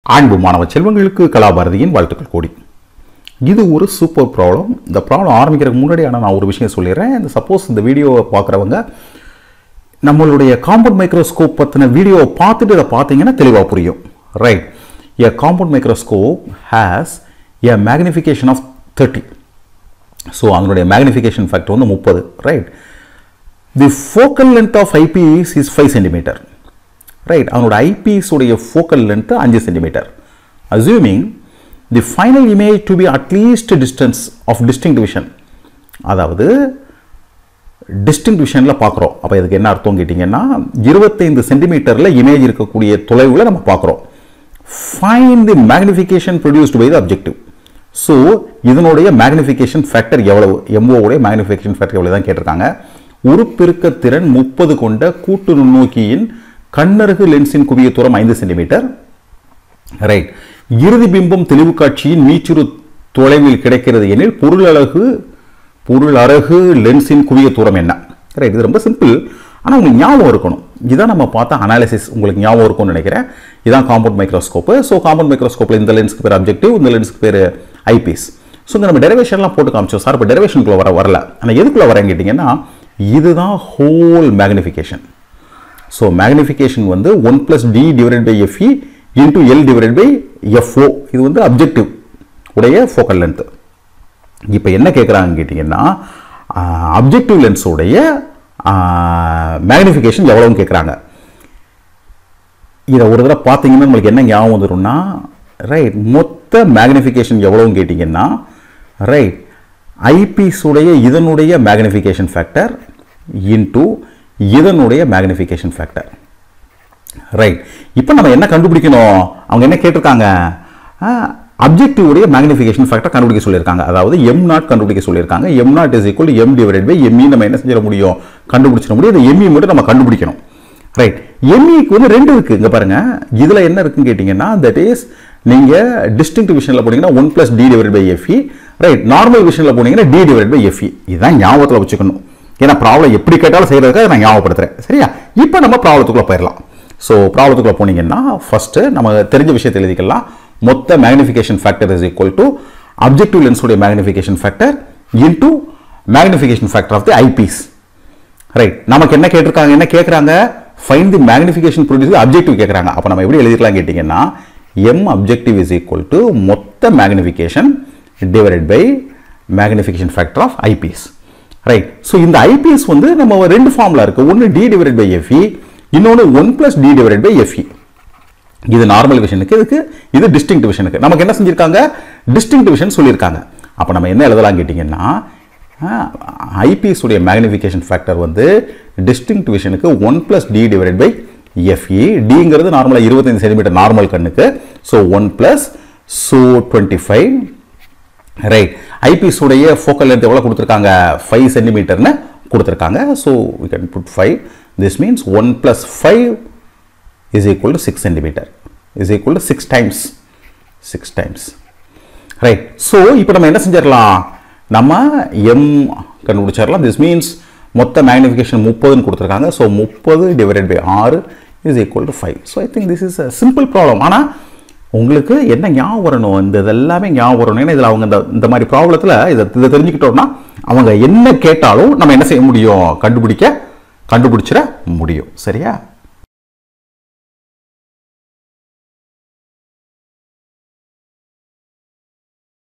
அன்பு மாணவ செல்வங்களுக்கு கலாபாரதியின் வாழ்த்துக்கள் கூடி இது ஒரு சூப்பர் ப்ராப்ளம் இந்த ப்ராப்ளம் ஆரம்பிக்கிறதுக்கு முன்னாடி ஆனால் நான் ஒரு விஷயம் சொல்லிடுறேன் இந்த சப்போஸ் இந்த வீடியோவை பார்க்குறவங்க நம்மளுடைய காம்பவுண்ட் மைக்ரோஸ்கோப் பற்றின வீடியோவை பார்த்துட்டு இதை பார்த்தீங்கன்னா தெளிவாக புரியும் right a compound microscope has a magnification of thirty so அதனுடைய மேக்னிஃபிகேஷன் ஃபேக்டர் வந்து முப்பது right the focal length of eyepiece is five centimetre right அவனோட ஐபிஎஸ் உடைய ஃபோக்கல் லென்த் அஞ்சு centimetre assuming the final image to be at least distance of distinct vision அதாவது distinct விஷனில் பார்க்குறோம் அப்போ இதுக்கு என்ன அர்த்தம் கேட்டிங்கன்னா இருபத்தைந்து சென்டிமீட்டரில் இமேஜ் இருக்கக்கூடிய தொலைவில் நம்ம பார்க்குறோம் fine the magnification produced by the objective so இதனுடைய மேக்னிஃபிகேஷன் ஃபேக்டர் எவ்வளவு எம்ஓவுடைய மேக்னிஃபிகேஷன் ஃபேக்டர் எவ்வளவு தான் கேட்டிருக்காங்க உருப்பெருக்க திறன் முப்பது கொண்ட கூட்டு நுண்ணோக்கியின் கண்ணருகு லென்ஸின் குவிய தூரம் ஐந்து சென்டிமீட்டர் ரைட் இறுதி பிம்பம் தெளிவு காட்சியின் மீச்சுறு தொலைவில் கிடைக்கிறது எனில் பொருளழகு பொருளழகு லென்ஸின் குவிய தூரம் என்ன ரைட் இது ரொம்ப சிம்பிள் ஆனால் உங்களுக்கு ஞாபகம் இருக்கணும் இதான் நம்ம பார்த்த அனாலிசிஸ் உங்களுக்கு ஞாபகம் இருக்கும்னு நினைக்கிறேன் இதான் காம்பவுண்ட் மைக்ரோஸ்கோப்பு ஸோ காம்பவுண்ட் மைக்ரோஸ்கோப்பில் இந்த லென்ஸ்க்கு பேர் அப்ஜெக்டிவ் இந்த லென்ஸ்க்கு பேர் ஐபிஎஸ் ஸோ இங்கே நம்ம டெரிவேஷன்லாம் போட்டு காமிச்சோம் சார் இப்போ டெரிவேஷனுக்குள்ள வர வரல ஆனால் எதுக்குள்ள வரேன் கேட்டிங்கன்னா இதுதான் ஹோல் மேக்னிஃபிகேஷன் ஸோ மேக்னிஃபிகேஷன் வந்து one plus D divided by FE into L divided by FO இது வந்து அப்ஜெக்டிவ் உடைய ஃபோக்கல் லென்த்து இப்போ என்ன கேட்குறாங்க கேட்டிங்கன்னா அப்ஜெக்டிவ் லென்ஸோடைய மேக்னிஃபிகேஷன் எவ்வளோன்னு கேட்குறாங்க இதை ஒரு தடவை பார்த்தீங்கன்னா நம்மளுக்கு என்ன ஞாபகம் வந்துடும்னா ரைட் மொத்த மேக்னிஃபிகேஷன் எவ்வளோன்னு கேட்டிங்கன்னா ரைட் ஐபிஎஸுடைய இதனுடைய மேக்னிஃபிகேஷன் ஃபேக்டர் இன்டூ இதனுடைய மேக்னிஃபிகேஷன் ஃபேக்டர் ரைட் இப்போ நம்ம என்ன கண்டுபிடிக்கணும் அவங்க என்ன கேட்டிருக்காங்க அப்ஜெக்டிவ் உடைய மேக்னிஃபிகேஷன் ஃபேக்டர் கண்டுபிடிக்க சொல்லியிருக்காங்க அதாவது எம் நாட் கண்டுபிடிக்க சொல்லியிருக்காங்க M nought is equal M divide by ME நம்ம என்ன செஞ்சிட முடியும் கண்டுபிடிச்சிட முடியும் இந்த எம்இ மட்டும் நம்ம கண்டுபிடிக்கணும் ரைட் எம்இக்கு வந்து ரெண்டு இருக்கு இங்க பாருங்க இதுல என்ன இருக்குன்னு கேட்டீங்கன்னா தட் இஸ் நீங்க டிஸ்டிங்க் விஷனில் போனீங்கன்னா one plus D divide by FE right normal விஷனில் போனீங்கன்னா டி டிவைட் பை எஃப்இ இதுதான் ஞாபகத்தில் வச்சுக்கணும் ஏன்னா ப்ராப்ளம் எப்படி கேட்டாலும் செய்யறதுக்காக நான் ஞாபகப்படுத்துறேன் சரியா இப்போ நம்ம ப்ராப்ளத்துக்குள்ள போயிடலாம் ஸோ ப்ராப்ளத்துக்குள்ள போனீங்கன்னா ஃபர்ஸ்ட் நம்ம தெரிஞ்ச விஷயத்தை எழுதிக்கலாம் மொத்த magnification factor is equal to objective லென்ஸுடைய magnification factor into magnification factor of the eyepiece right நமக்கு என்ன கேட்டிருக்காங்க என்ன கேட்குறாங்க fine the magnification produce objective கேட்குறாங்க அப்போ நம்ம எப்படி எழுதிக்கலாம் கேட்டிங்கன்னா M objective is equal to மொத்த magnification divided by magnification factor of eyepiece right so இந்த ஐபிஎஸ் வந்து நம்ம ரெண்டு ஃபார்முலா இருக்கு ஒன்று டி டிவைடட் பை எஃப்இ இன்னொன்று one plus D divided by FE இது நார்மல் விஷனுக்கு இதுக்கு இது டிஸ்டிங் விஷனுக்கு நமக்கு என்ன செஞ்சிருக்காங்க டிஸ்டிங் விஷன் சொல்லியிருக்காங்க அப்போ நம்ம என்ன எழுதலாம் கேட்டிங்கன்னா ஐபிஎஸ் உடைய மேக்னிஃபிகேஷன் ஃபேக்டர் வந்து டிஸ்டிங் விஷனுக்கு one plus D divided by FE டிங்கிறது நார்மலாக இருபத்தைந்து சென்டிமீட்டர் நார்மல் கண்ணுக்கு so one plus so twenty five right eyepiece உடைய ஃபோக்கல் லென்த் எவ்வளோ கொடுத்துருக்காங்க ஃபைவ் சென்டிமீட்டர்னு கொடுத்துருக்காங்க so we can put five this means one plus five is equal to 6 centimeter is equal to 6 times 6 times right so இப்போ நம்ம என்ன செஞ்சிடலாம் நம்ம m கண்டுபிடிச்சிடலாம் this means மொத்த மேக்னிஃபிகேஷன் முப்பதுன்னு கொடுத்துருக்காங்க ஸோ முப்பது டிவைடட் பை ஆறு is equal to five so I think this is a simple problem ஆனால் உங்களுக்கு என்ன ஞாபகம் வரணும் இந்த இதெல்லாமே ஞாபகம் வரணும் ஏன்னா இதில் அவங்க இந்த இந்த மாதிரி ப்ராப்ளத்தில் இதை இதை தெரிஞ்சுக்கிட்டோம்னா அவங்க என்ன கேட்டாலும் நம்ம என்ன செய்ய முடியும் கண்டுபிடிக்க கண்டுபிடிச்சிட முடியும் சரியா